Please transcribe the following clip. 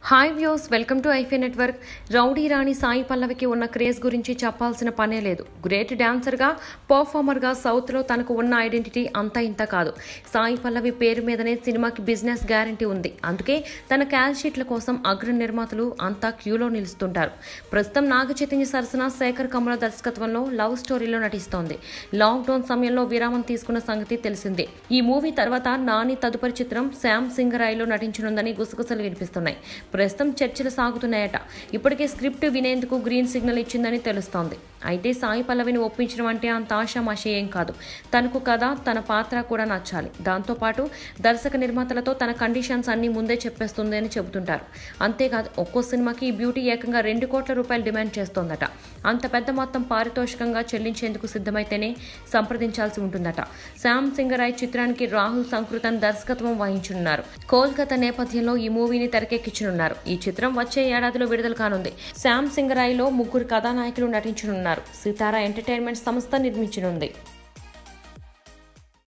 hi views welcome to ఐఫే network rowdy రాణి సాయి పల్లవికి ఉన్న క్రేజ్ గురించి చెప్పాల్సిన పనే లేదు గ్రేట్ డాన్సర్గా పర్ఫార్మర్గా సౌత్లో తనకు ఉన్న ఐడెంటిటీ అంతా ఇంత కాదు సాయి పల్లవి పేరు మీదనే సినిమాకి బిజినెస్ గ్యారంటీ ఉంది అందుకే తన క్యాల్ షీట్ల కోసం అగ్ర నిర్మాతలు అంతా క్యూలో నిలుస్తుంటారు ప్రస్తుతం నాగ చైతన్య సరసన శేఖర్ కమల దర్శకత్వంలో లవ్ స్టోరీలో నటిస్తోంది లాక్డౌన్ సమయంలో విరామం తీసుకున్న సంగతి తెలిసిందే ఈ మూవీ తర్వాత నాని తదుపరి చిత్రం శ్యామ్ సింగ్ రాయ్లో నటించనుందని గుసగుసలు వినిపిస్తున్నాయి ప్రస్తుతం చర్చలు సాగుతున్నాయట ఇప్పటికే స్క్రిప్ట్ వినేందుకు గ్రీన్ సిగ్నల్ ఇచ్చిందని తెలుస్తోంది అయితే సాయి పల్లవిని ఒప్పించడం అంటే అంత ఆషామాషి ఏం కాదు తనకు కథ తన పాత్ర కూడా నచ్చాలి దాంతోపాటు దర్శక నిర్మాతలతో తన కండిషన్స్ అన్ని ముందే చెప్పేస్తుంది అని చెబుతుంటారు అంతేకాదు ఒక్కో సినిమాకి ఈ బ్యూటీ ఏకంగా రెండు కోట్ల రూపాయలు డిమాండ్ చేస్తోందట అంత పెద్ద మొత్తం పారితోషికంగా చెల్లించేందుకు సిద్ధమైతేనే సంప్రదించాల్సి ఉంటుందట శ్యామ్ సింగరాయ్ చిత్రానికి రాహుల్ సంకృతన్ దర్శకత్వం వహించనున్నారు కోల్కతా నేపథ్యంలో ఈ మూవీని తెరకెక్కించనున్నారు ఈ చిత్రం వచ్చే ఏడాదిలో విడుదల కానుంది శ్యామ్ సింగరాయ్లో ముగ్గురు కథానాయకులు నటించనున్నారు సితారా ఎంటర్టైన్మెంట్ సంస్థ నిర్మించనుంది